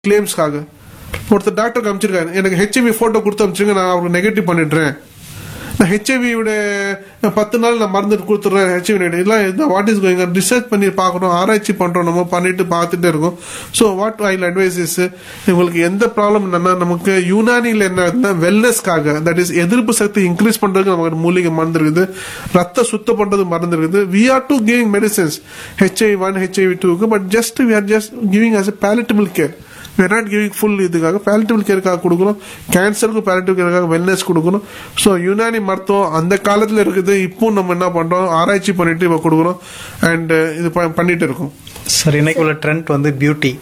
கிளைம்ஸ்க்காக ஒருத்தர் டாக்டர் காமிச்சிருக்காரு எனக்கு HIV photo கொடுத்து அனுப்பிச்சிருங்க நான் அவருக்கு நெகட்டிவ் பண்ணிடுறேன் நான் ஹெச்ஐவியோட பத்து நாள் நான் மருந்து கொடுத்துட்றேன் ஹெச்ஐவி இல்லை வாட் இஸ் கோயிங் ரிசர்ச் பண்ணி பார்க்கணும் ஆராய்ச்சி பண்றோம் நம்ம பண்ணிட்டு பார்த்துட்டே இருக்கோம் so what I advice is உங்களுக்கு எந்த ப்ராப்ளம் என்னன்னா நமக்கு யூனானியில் என்ன வெல்னஸ்க்காக தட் இஸ் எதிர்ப்பு சக்தி இன்க்ரீஸ் பண்றதுக்கு நமக்கு மூலிகை மருந்து இருக்குது ரத்த சுத்தம் பண்றது மருந்து இருக்குது we are to giving medicines HIV one HIV டூக்கு but just we are just giving as a palatable care we are not giving full இதுக்காக பேலட்டிவ் கேருக்காக கொடுக்குறோம் கேன்சருக்கு பேலட்டிவ் கேருக்காக வெல்னஸ் கொடுக்கணும் ஸோ யுனானி மருத்துவம் அந்த காலத்தில் இருக்குது இப்போ நம்ம என்ன பண்றோம் ஆராய்ச்சி பண்ணிட்டு இப்போ கொடுக்குறோம் அண்ட் இது ப- பண்ணிட்டு இருக்கோம் சார் இன்னைக்கு உள்ள ட்ரெண்ட் வந்து பியூட்டி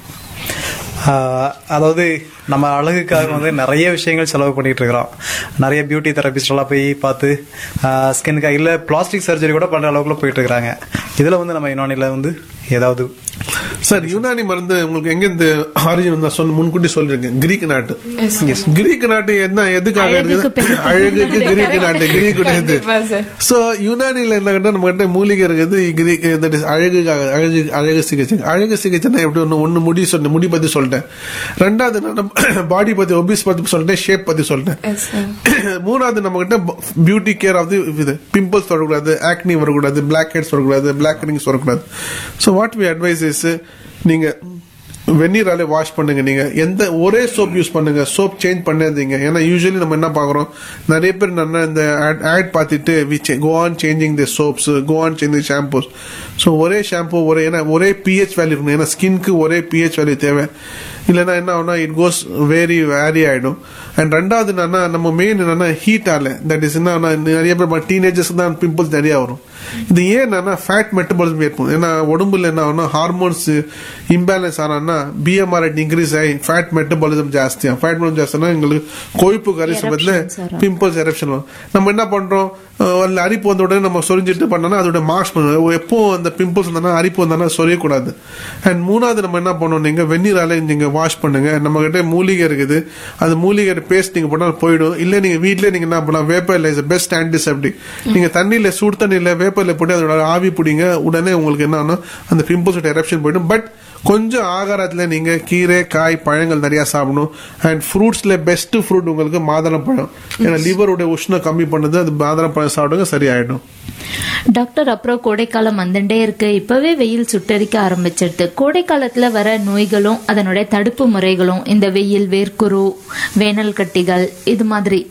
அதாவது நம்ம அழகுக்காக வந்து நிறைய விஷயங்கள் செலவு பண்ணிட்டு இருக்கிறோம் நிறைய பியூட்டி தெரபிஸ்ட் எல்லாம் போய் பார்த்து ஸ்கின்னுக்காக இல்லை பிளாஸ்டிக் சர்ஜரி கூட பண்ற அளவுக்குள்ள போயிட்டு இருக்கிறாங்க இதுல வந்து நம்ம யுனானில வந்து ஏதாவது சார் யுனானி மருந்து உங்களுக்கு எங்க இந்த ஆரிஜின் தான் சொன்ன முன்கூட்டி சொல்லிருக்கேன் கிரீக் நாட்டு Yes. கிரீக் நாட்டு என்ன எதுக்காக அழகுக்கு இருக்குது பெயர். அழகுக்கு கிரீக் நாட்டு கிரீக் இது கண்டிப்பா sir. சோ யுனானில என்ன கேட்டா நம்ம கிட்ட மூலிகை இருக்குது கிரீக் that is அழகுக்காக அழகு அழகு சிகிச்சை அழகு சிகிச்சைனா எப்படி ஒண்ணு ஒண்ணு முடி சொன்னேன் முடி பத்தி சொல்லிட்டேன் ரெண்டாவது நான் பாடி பத்தி ஒபிஸ் பத்தி சொல்லிட்டேன் ஷேப் பத்தி சொல்லிட்டேன் Yes, sir. மூணாவது நம்ம கிட்ட பியூட்டி கேர் ஆஃப் தி இது பிம்பிள்ஸ் வரக்கூடாது ஆக்னி வரக்கூடாது பிளாக் ஹெட்ஸ் வரக்கூடாது பிளாக் ரிங்ஸ் வரக்கூடாது so what we advice is நீங்க வெந்நீராலே வாஷ் பண்ணுங்க நீங்க எந்த ஒரே சோப் யூஸ் பண்ணுங்க சோப் சேஞ்ச் பண்ணாதீங்க ஏன்னா யூஸ்வலி நம்ம என்ன பாக்குறோம் நிறைய பேர் நல்லா இந்த ஆட் பார்த்துட்டு we go on changing the soaps go on changing shampoos so ஒரே ஷாம்பு ஒரே ஏன்னா ஒரே பிஹெச் வேல்யூ இருக்கணும் ஏன்னா ஸ்கின்க்கு ஒரே பிஹெச் வேல்யூ தேவை இல்லைன்னா என்ன ஆகும்னா இட் கோஸ் வெரி வேரி ஆயிடும் அண்ட் ரெண்டாவது என்னன்னா நம்ம மெயின் என்னன்னா ஹீட் ஆல தட் இஸ் என்ன நிறைய பேர் டீனேஜர்ஸ் தான் பிம்பிள்ஸ் நிறைய வரும் இது ஏன் என்னன்னா ஃபேட் மெட்டபாலிசம் ஏற்படும் ஏன்னா உடம்புல என்ன ஆகும்னா ஹார்மோன்ஸ் இம்பேலன்ஸ் ஆனா பிஎம்ஆர் இன்க்ரீஸ் ஆகி ஃபேட் மெட்டபாலிசம் ஜாஸ்தியாகும் ஃபேட் மெட்டபாலிசம் ஜாஸ்தினா எங்களுக்கு கொழுப்பு கறி சமயத்தில் Eruptions வரும். பிம்பிள்ஸ் எரப்ஷன் வரும் நம்ம என்ன பண்றோம் அஹ் அதுல அரிப்பு வந்த உடனே நம்ம சொரிஞ்சிட்டு பண்ணோம்னா அதோட மார்க்ஸ் பண்ணுவோம் எப்போ அந்த பிம்பிள்ஸ் வந்தா அரிப்பு வந்தானா சொரியக்கூடாது அண்ட் மூணாவது நம்ம என்ன பண்ணணும் நீங்க வெந்நீரால நீங்க வாஷ் பண்ணுங்க நம்ம கிட்ட மூலிகை இருக்குது அது மூலிகை பேஸ்ட் நீங்க பண்ணா போயிடும் இல்ல நீங்க வீட்லயே நீங்க என்ன பண்ணலாம் வேப்பர் இஸ் பெஸ்ட் ஆன்டிசெப்டிக் நீங்க தண்ணியில சுடு தண்ணியில வேப்பர்ல போட்டு அதோட ஆவி பிடிங்க உடனே உங்களுக்கு என்ன ஆகும் அந்த பிம்பிள்ஸோட எரப்ஷன் போயிடும் பட் கொஞ்சம் ஆகாரத்துல நீங்க கீரை காய் பழங்கள் நிறைய சாப்பிடணும் அண்ட் ஃப்ரூட்ஸ்ல பெஸ்ட் ஃப்ரூட் உங்களுக்கு மாதுளம் பழம் ஏன்னா லிவரோட உஷ்ணம் கம்மி பண்ணுது அது மாதுளம் பழம் சாப்பிடுங்க சரியாயிடும் டாக்டர் அப்புறம் கோடைக்காலம் வந்துட்டே இருக்கு இப்பவே வெயில் சுட்டரிக்க ஆரம்பிச்சிடுது கோடை காலத்துல வர நோய்களும் அதனுடைய தடுப்பு முறைகளும் இந்த வெயில் வேர்க்குரு வேனல் கட்டிகள் இது மாதிரி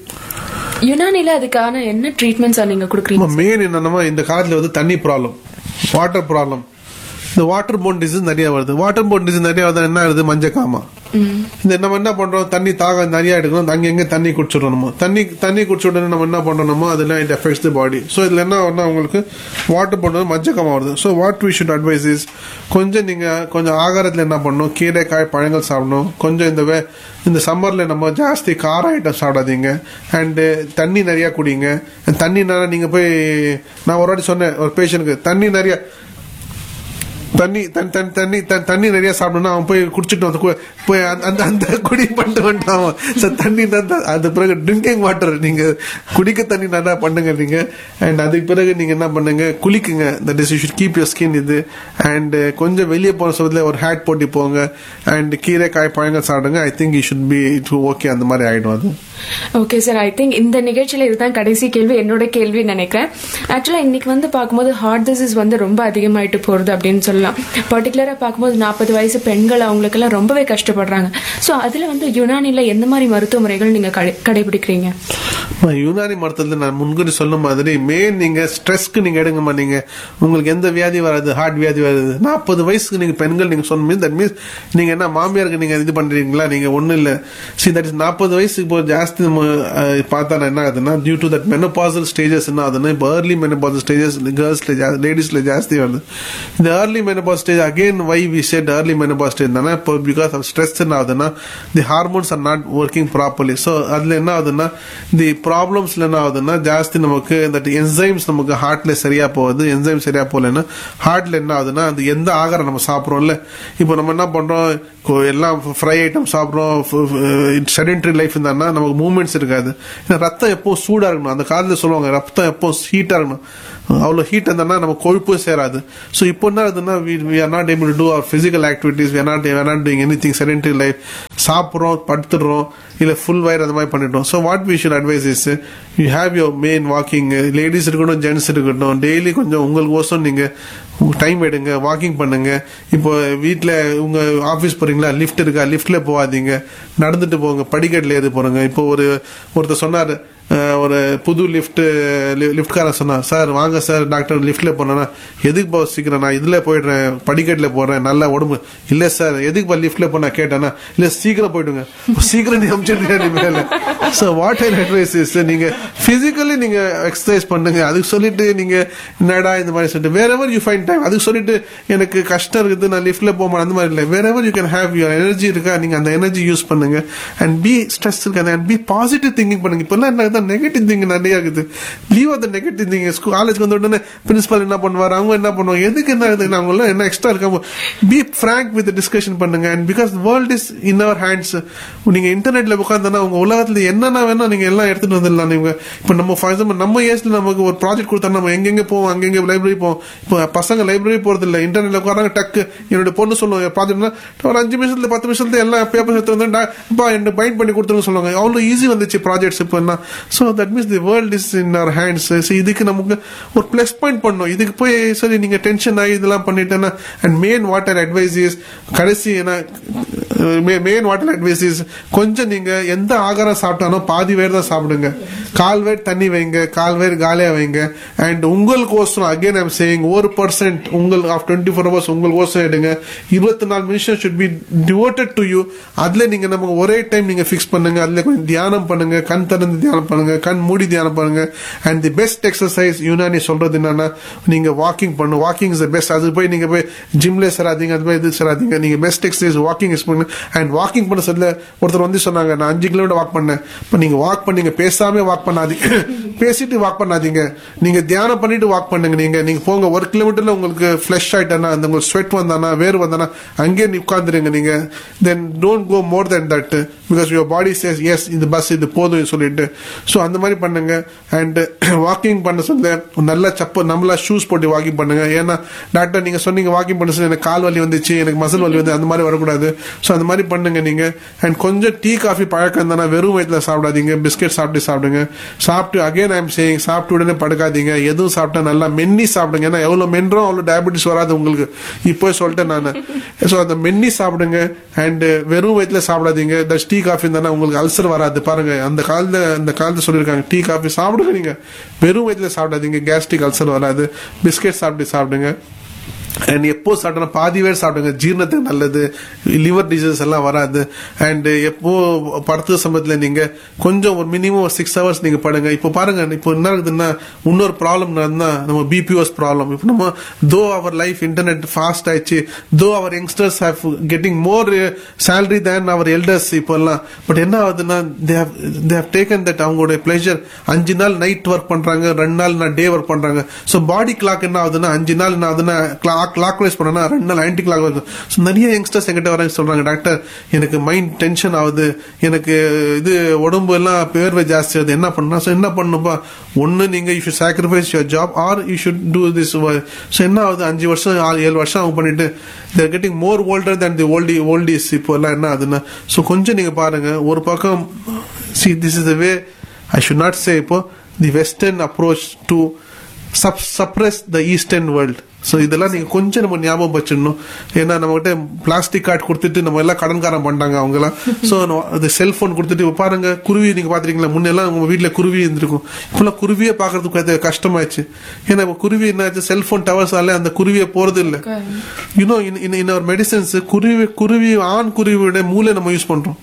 யுனானில அதுக்கான என்ன ட்ரீட்மெண்ட்ஸ் நீங்க கொடுக்குறீங்க மெயின் என்னன்னா இந்த காலத்துல வந்து தண்ணி ப்ராப்ளம் வாட்டர் ப்ராப்ளம் இந்த வாட்டர் போன் டிசீஸ் நிறைய வருது வாட்டர் போன் டிசீஸ் நிறைய வருது என்ன ஆகுது மஞ்சக்காமா இந்த நம்ம என்ன பண்றோம் தண்ணி தாகம் நிறைய எடுக்கணும் அங்க எங்க தண்ணி குடிச்சிடணும் நம்ம தண்ணி தண்ணி குடிச்ச உடனே நம்ம என்ன பண்ணணுமோ அதெல்லாம் it effects the body so இதுல என்ன ஆகும்னா உங்களுக்கு வாட்டர் போடுறது மஞ்சக்காமா வருது so what we should advice is கொஞ்சம் நீங்க கொஞ்சம் ஆகாரத்துல என்ன பண்ணணும் கீரை காய் பழங்கள் சாப்பிடணும் கொஞ்சம் இந்த வே இந்த சம்மர்ல நம்ம ஜாஸ்தி கார ஐட்டம் சாப்பிடாதீங்க அண்ட் தண்ணி நிறைய குடிங்க தண்ணினால நீங்க போய் நான் ஒரு வாட்டி சொன்னேன் ஒரு பேஷண்ட்க்கு தண்ணி நிறைய தண்ணி தண்ணி தண்ணி தண்ணி தண்ணி- தண்ணி நிறைய சாப்பிடணும் அவன் போய் குடிச்சிட்டு வந்து கு- போய் அந்த- அந்த அந்த குடி பண்ணிட்டு வந்துட்டான் அவன். So, தண்ணி தான் தான் அது பிறகு ட்ரிங்கிங் வாட்டர் நீங்க குடிக்க தண்ணி நல்லா பண்ணுங்க நீங்க அண்ட் அதுக்கு பிறகு நீங்க என்ன பண்ணுங்க குளிக்குங்க that is you should keep your skin இது அண்ட் கொஞ்சம் வெளியே போன சமயத்துல ஒரு ஹேட் போட்டு போங்க அண்ட் கீரை காய் பழங்கள் சாப்பிடுங்க I think you should be it okay அந்த மாதிரி ஆயிடும் அது ஓகே சார் ஐ திங்க் இந்த நிகழ்ச்சியில இதுதான் கடைசி கேள்வி என்னோட கேள்வி நினைக்கிறேன் ஆக்சுவலா இன்னைக்கு வந்து பார்க்கும்போது ஹார்ட் டிசீஸ் வந்து ரொம்ப அதிகமாயிட்டு போறது அப்படின்னு சொல்லலாம் பர்டிகுலரா பார்க்கும்போது நாற்பது வயசு பெண்கள் அவங்களுக்கெல்லாம் ரொம்பவே கஷ்டப்படுறாங்க சோ அதுல வந்து யுனானில எந்த மாதிரி மருத்துவ முறைகள் நீங்க கடை- கடைபிடிக்கிறீங்க அம்மா, யுனானி மருத்துவத்தில் நான் முன்கூட்டி சொன்ன மாதிரி மெயின் நீங்க ஸ்ட்ரெஸ்க்கு நீங்க எடுங்கம்மா நீங்க உங்களுக்கு எந்த வியாதி வராது ஹார்ட் வியாதி வராது நாற்பது வயசுக்கு நீங்க பெண்கள் நீங்க சொன்ன மீன்ஸ் தட் மீன்ஸ் நீங்க என்ன மாமியாருக்கு நீங்க இது பண்றீங்களா நீங்க ஒண்ணு இல்ல சி தட் இஸ் நாற்பது வயசுக்கு இப்போ ஜாஸ்தி நம்ம அஹ், பார்த்தா என்ன ஆகுதுன்னா due to that menopausal stages என்ன ஆகுதுன்னா இப்போ ஏர்லி மெனபாசல் ஸ்டேஜஸ் கேர்ள்ஸ்ல லேடிஸ்ல ஜாஸ்தி வருது இந்த early menopause stage again why we set early menopause stage தானே இப்போ பிகாஸ் ஆஃப் ஸ்ட்ரெஸ் என்ன ஆகுதுன்னா the hormones are not working properly so அதுல என்ன ஆகுதுன்னா தி ப்ராப்ளம்ஸ்ல என்ன ஆகுதுன்னா ஜாஸ்தி நமக்கு தட் என்சைம்ஸ் நமக்கு ஹார்ட்ல சரியா போகுது என்சைம் சரியா போகலன்னா ஹார்ட்ல என்ன ஆகுதுன்னா அது எந்த ஆகாரம் நம்ம சாப்பிட்றோம்ல இப்போ நம்ம என்ன பண்றோம் கொ- எல்லாம் ஃப்ரை ஐட்டம் சாப்பிட்றோம் செடென்டரி லைஃப் இருந்தான்னா நமக்கு மூவ்மெண்ட்ஸ் இருக்காது ஏன்னா ரத்தம் எப்போ சூடா இருக்கணும் அந்த காலத்துல சொல்லுவாங்க ரத்தம் எப்போ ஹீட்டா இருக்கணும் அவ்வளோ ஹீட் இருந்தோம்னா நம்ம கொழுப்பும் சேராது ஸோ இப்போ என்ன ஆகுதுன்னா we are not able to do our physical activities we are not we are not doing anything sedentary life சாப்பிட்றோம் படுத்துடுறோம் இல்லை ஃபுல் வயர் அந்த மாதிரி பண்ணிட்டோம் so what we should advice is you have your main walking ladies இருக்கட்டும் gents இருக்கட்டும் daily கொஞ்சம் உங்களுக்கோசம் நீங்கள் டைம் எடுங்க வாக்கிங் பண்ணுங்க இப்போ வீட்டில் உங்க ஆஃபீஸ் போறீங்களா லிஃப்ட் இருக்கா லிஃப்ட்ல போகாதீங்க நடந்துட்டு போங்க படிக்கட்டில் ஏறி போறங்க இப்போ ஒரு ஒருத்தர் சொன்னார் அஹ், ஒரு புது லிஃப்ட் லிஃப்ட்காரன் சொன்னான் சார் வாங்க சார் டாக்டர் லிஃப்ட்ல போனேன்னா எதுக்கு போ சீக்கிரம் நான் இதுல போயிடுறேன் படிக்கட்டில் போறேன் நல்லா உடம்பு இல்ல சார் எதுக்கு பா லிஃப்ட்ல போனா கேட்டேன்னா இல்ல சீக்கிரம் போயிடுங்க சீக்கிரம் நீ அமிச்சிருக்க மேல so what I advice is நீங்க பிசிக்கலி நீங்க எக்ஸசைஸ் பண்ணுங்க அதுக்கு சொல்லிட்டு நீங்க என்னடா இந்த மாதிரி சொல்லிட்டு வேற எவர் யூ ஃபைன் டைம் அதுக்கு சொல்லிட்டு எனக்கு கஷ்டம் இருக்குது நான் லிஃப்ட்ல போக மாட்டேன் அந்த மாதிரி இல்லை வேற ever you can have your energy இருக்கா நீங்க அந்த எனர்ஜி யூஸ் பண்ணுங்க அண்ட் பி ஸ்ட்ரெஸ் இருக்காது அண்ட் பி பாசிட்டிவ் திங்கிங் பண்ணுங்க இப்பெல்லாம் என்ன ஆகுது நெகட்டிவ் திங்கிங் நிறைய இருக்குது leave of the negative thinking school college வந்த உடனே பிரின்சிபல் என்ன பண்ணுவார் அவங்க என்ன பண்ணுவாங்க எதுக்கு என்ன ஆகுது அவங்க எல்லாம் என்ன எக்ஸ்ட்ரா இருக்காம பி ஃப்ராங்க் வித் டிஸ்கஷன் பண்ணுங்க and because world is in our hands நீங்க இன்டர்நெட்ல உட்காந்தனா உங்க உலகத்துல என்னென்ன வேணா நீங்க எல்லாம் எடுத்துட்டு வந்துடலாம் நீங்க இப்ப நம்ம ஃபார் எக்ஸாம்பிள் நம்ம ஏஜ்ல நமக்கு ஒரு ப்ராஜெக்ட் கொடுத்தா நம்ம எங்கெங்க போவோம் அங்கெங்க லைப்ரரி போவோம் இப்போ பசங்க லைப்ரரி போறது இல்ல இன்டர்நெட்ல உட்காராங்க டக்கு என்னோட பொண்ணு சொல்லுவாங்க ப்ராஜெக்ட்னா ஒரு அஞ்சு நிமிஷத்துல பத்து நிமிஷத்துல எல்லா பேப்பர்ஸ் எடுத்து வந்து பா என்ன பைண்ட் பண்ணி கொடுத்துருங்க சொல்லுவாங்க அவ்வளவு ஈஸி வந்துச்சு ப்ராஜெக்ட்ஸ் இப்போ என்ன so that means the world is in our hands இதுக்கு நமக்கு ஒரு ப்ளஸ் பாயிண்ட் பண்ணணும் இதுக்கு போய் சரி நீங்க டென்ஷன் ஆகி இதெல்லாம் பண்ணிட்டேன்னா and main water advice is கடைசி என்ன மெயின் வாட்டர் அட்வைஸ் இஸ் கொஞ்சம் நீங்க எந்த ஆகாரம் சாப்பிட்டாலும் பாதி வேர் தான் சாப்பிடுங்க கால் வேர் தண்ணி வைங்க கால் வேர் காலியா வைங்க அண்ட் உங்களுக்கோசரம் அகைன் ஐம் சேயிங் ஒரு பர்சன்ட் உங்கள் ஆஃப் டுவெண்ட்டி ஃபோர் ஹவர்ஸ் உங்களுக்கோசரம் எடுங்க இருபத்தி நாலு நிமிஷம் should be devoted to you அதுல நீங்க நமக்கு ஒரே டைம் நீங்க ஃபிக்ஸ் பண்ணுங்க அதுல கொஞ்சம் தியானம் பண்ணுங்க கண் திறந்து தியானம் பண்ணுங்க கண் மூடி தியானம் பண்ணுங்க and the best exercise Unani சொல்றது என்னன்னா நீங்க வாக்கிங் பண்ணு வாக்கிங் இஸ் த பெஸ்ட் அது போய் நீங்க போய் ஜிம்ல சேராதீங்க அது போய் இது சேராதீங்க நீங்க பெஸ்ட் எக்ஸசைஸ் வாக்கிங் யூஸ் பண்ணுங்க அண்ட் வாக்கிங் பண்ண சொல்ல ஒருத்தர் வந்து சொன்னாங்க நான் அஞ்சு கிலோமீட்டர் வாக் பண்ணேன் இப்போ நீங்க வாக் பண்ணீங்க பேசாம வாக் பண்ணாதீங்க பேசிட்டு வாக் பண்ணாதீங்க நீங்க தியானம் பண்ணிட்டு வாக் பண்ணுங்க நீங்க நீங்க போங்க ஒரு கிலோமீட்டர்ல உங்களுக்கு ஃபிளஷ் ஆயிட்டானா அந்த உங்களுக்கு ஸ்வெட் வந்தானா வேர் வந்தானா அங்கேயே நீ உட்காந்துருங்க நீங்க then don't go more then that because your body says yes இது பஸ் இது போதும் சொல்லிட்டு ஸோ அந்த மாதிரி பண்ணுங்க அண்ட் வாக்கிங் பண்ண சொல்ல ஒரு நல்ல சப்ப நம்மளா ஷூஸ் போட்டு வாக்கிங் பண்ணுங்க ஏன்னா டாக்டர் நீங்க சொன்னீங்க வாக்கிங் பண்ண சொல்லி எனக்கு கால் வலி வந்துச்சு எனக்கு மசில் வலி வந்து அந்த மாதிரி வரக்கூடாது ஸோ அந்த மாதிரி பண்ணுங்க நீங்க அண்ட் கொஞ்சம் டீ காஃபி பழக்கம் இருந்தானா வெறும் வயிற்றுல சாப்பிடாதீங்க பிஸ்கெட் சாப்பிட்டு சாப்பிடுங்க சாப்பிட்டு அகைன் ஐம் சேயிங் சாப்பிட்டு உடனே படுக்காதீங்க எதுவும் சாப்பிட்டா நல்லா மென்னி சாப்பிடுங்க ஏன்னா எவ்வளவு மென்றோம் அவ்வளவு டயபெட்டிஸ் வராது உங்களுக்கு இப்போ சொல்லிட்டேன் நான் ஸோ அந்த மென்னி சாப்பிடுங்க அண்ட் வெறும் வயிற்றுல சாப்பிடாதீங்க இந்த டீ காஃபி இருந்தானா உங்களுக்கு அல்சர் வராது பாருங்க அந்த காலத்துல அந்த காலத்துல சொல்லியிருக்காங்க டீ காஃபி சாப்பிடுங்க நீங்க வெறும் வயிற்றுல சாப்பிடாதீங்க கேஸ்ட்ரிக் அல்சர் வராது பிஸ்கெட் சாப்பிட்டு சாப்பிடுங்க அண்ட் எப்போ சாப்பிட்டோம்னா பாதி வேர் சாப்பிடுங்க ஜீரணத்துக்கு நல்லது லிவர் டிசீஸ் எல்லாம் வராது அண்ட் எப்போ படுத்த சமயத்தில் நீங்க கொஞ்சம் ஒரு மினிமம் ஒரு சிக்ஸ் ஹவர்ஸ் நீங்க படுங்க இப்போ பாருங்க இப்போ என்ன இருக்குதுன்னா இன்னொரு ப்ராப்ளம் நடந்தா நம்ம பிபிஓஸ் ப்ராப்ளம் இப்போ நம்ம தோ அவர் லைஃப் இன்டர்நெட் ஃபாஸ்ட் ஆயிடுச்சு though our youngsters have getting more salary than our elders இப்போ எல்லாம் பட் என்ன ஆகுதுன்னா they have they have taken that அவங்களுடைய பிளேஷர் அஞ்சு நாள் நைட் ஒர்க் பண்றாங்க ரெண்டு நாள் நான் டே ஒர்க் பண்றாங்க ஸோ பாடி கிளாக் என்ன ஆகுதுன்னா அஞ்சு நாள் என்ன ஆகுதுன்னா கிளாக் கிளாக் வைஸ் பண்ணனா ரெண்டு நாள் ஆன்டி கிளாக் வைஸ் ஸோ நிறைய யங்ஸ்டர்ஸ் எங்கிட்ட வராங்க சொல்றாங்க டாக்டர் எனக்கு மைண்ட் டென்ஷன் ஆகுது எனக்கு இது உடம்பு எல்லாம் பேர்வை ஜாஸ்தி ஆகுது என்ன பண்ணா ஸோ என்ன பண்ணுப்பா ஒன்னு நீங்க you should sacrifice your job or you should do this so என்ன ஆகுது அஞ்சு வருஷம் ஆறு, ஏழு வருஷம் அவங்க பண்ணிட்டு they're getting more older than the oldie oldies இப்போ எல்லாம் என்ன ஆகுதுன்னா ஸோ கொஞ்சம் நீங்க பாருங்க ஒரு பக்கம் see this is the way I should not say இப்போ the western approach to sup suppress the eastern world so இதெல்லாம் நீங்க கொஞ்சம் நம்ம ஞாபகம் வச்சிடணும் ஏன்னா நம்ம கிட்ட பிளாஸ்டிக் கார்டு கொடுத்துட்டு நம்ம எல்லாம் கடன்காரம் பண்ணிட்டாங்க அவங்கலாம் ஸோ அது செல்போன் கொடுத்துட்டு இப்ப பாருங்க குருவி நீங்க பாத்துருக்கீங்களா முன்னெல்லாம் உங்க வீட்டுல குருவி இருந்திருக்கும் இப்பெல்லாம் குருவியே பாக்குறதுக்கு அது கஷ்டமாயிடுச்சு ஏன்னா இப்ப குருவி என்னாச்சு செல்போன் டவர்ஸால அந்த குருவியை போறது இல்ல you know in in our medicines குருவி குருவி ஆண் குருவியோட மூளை நம்ம யூஸ் பண்றோம்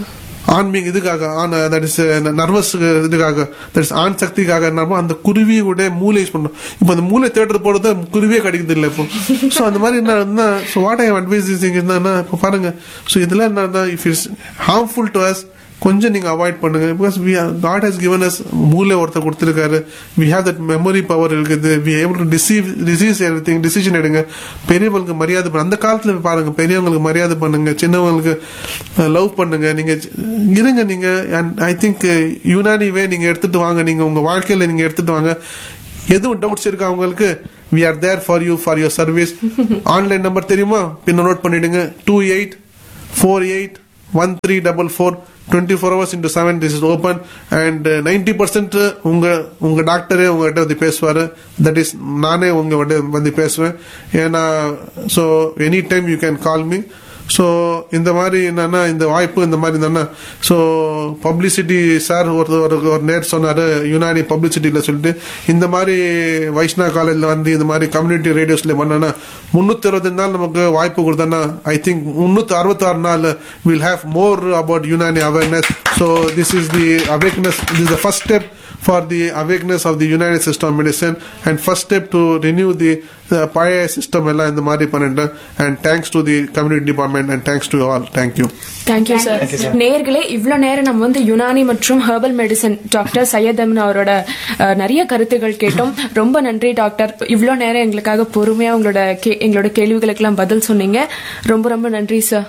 ஆன்மீக இதுக்காக ஆன் தட் இஸ் நர்வஸ் இதுக்காக தட் இஸ் ஆண் சக்திக்காக நம்ம அந்த குருவியோட மூளை யூஸ் பண்றோம் இப்போ அந்த மூளை தேட்டர் போறது குருவியே கிடைக்குது இல்லை இப்போ ஸோ அந்த மாதிரி என்ன ஸோ வாட் ஐ அட்வைஸ் என்னன்னா இப்போ பாருங்க ஸோ இதெல்லாம் என்ன if it's harmful to us கொஞ்சம் நீங்க அவாய்ட் பண்ணுங்க because we God has given us மூளை ஒருத்தர் கொடுத்துருக்காரு we have that memory power இருக்குது we able to deceive disease everything decision எடுங்க பெரியவங்களுக்கு மரியாதை பண்ண அந்த காலத்துல பாருங்க பெரியவங்களுக்கு மரியாதை பண்ணுங்க சின்னவங்களுக்கு லவ் பண்ணுங்க நீங்க இருங்க நீங்க ஐ திங்க் யுனானி வே நீங்க எடுத்துட்டு வாங்க நீங்க உங்க வாழ்க்கையில நீங்க எடுத்துட்டு வாங்க எதுவும் டவுட்ஸ் இருக்கு அவங்களுக்கு we are there for you for your service online number தெரியுமா பின்ன நோட் பண்ணிடுங்க two eight four eight one three double four twenty four hours into seven this is open and ninety percent உங்க உங்க டாக்டரே உங்ககிட்ட வந்து பேசுவாரு தட் இஸ் நானே உங்க வந்து பேசுவேன் ஏன்னா so any time you can call me so இந்த மாதிரி என்னன்னா இந்த வாய்ப்பு இந்த மாதிரி என்னன்னா ஸோ பப்ளிசிட்டி சார் ஒரு ஒரு ஒரு நேர் சொன்னாரு யுனானி பப்ளிசிட்டியில் சொல்லிட்டு இந்த மாதிரி வைஷ்ணா காலேஜில் வந்து இந்த மாதிரி கம்யூனிட்டி ரேடியோஸ்ல பண்ணனா முந்நூற்றி அறுபது நாள் நமக்கு வாய்ப்பு கொடுத்தோன்னா ஐ திங்க் முந்நூற்றி அறுபத்தாறு நாள் will have more about Unani awareness so this is the awakeness this the first step for the awareness of the United System of Medicine and first step to renew the uh, பழைய system எல்லாம் இந்த மாதிரி பண்ணிட்டேன் and thanks to the community department and thanks to all thank you thank you sir நேர்களே இவ்வளவு நேரம் நம்ம வந்து யுனானி மற்றும் herbal medicine doctor Syed Aman அவரோட அஹ், நிறைய கருத்துகள் கேட்டோம் ரொம்ப நன்றி டாக்டர் இவ்வளவு நேரம் எங்களுக்காக பொறுமையா உங்களோட கே- எங்களோட கேள்விகளுக்கெல்லாம் பதில் சொன்னீங்க ரொம்ப ரொம்ப நன்றி sir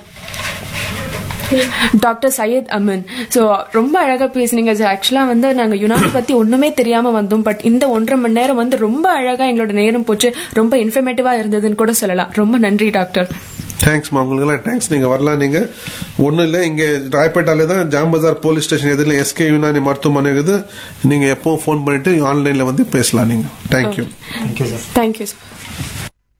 doctor Syed Aman so ரொம்ப அழகா பேசுனீங்க சார் ஆக்சுவலா வந்து நாங்க யுனானி பத்தி ஒண்ணுமே தெரியாம வந்தோம் பட் இந்த ஒன்றரை மணி நேரம் வந்து ரொம்ப அழகா எங்களோட நேரம் போச்சு ரொம்ப இன்ஃபர்மேட்டிவா இருந்ததுன்னு கூட சொல்லலாம் ரொம்ப நன்றி டாக்டர் தேங்க்ஸ்மா உங்களுக்குலாம் தேங்க்ஸ் நீங்க வரலாம் நீங்க ஒன்றும் இல்லை இங்கே ராயப்பேட்டாலே தான் ஜாம்பதார் போலீஸ் ஸ்டேஷன் எதிரில் எஸ்கே யுனானி மருத்துவமனை இருக்குது நீங்க எப்பவும் ஃபோன் பண்ணிட்டு ஆன்லைன்ல வந்து பேசலாம் நீங்க thank you thank you sir thank you sir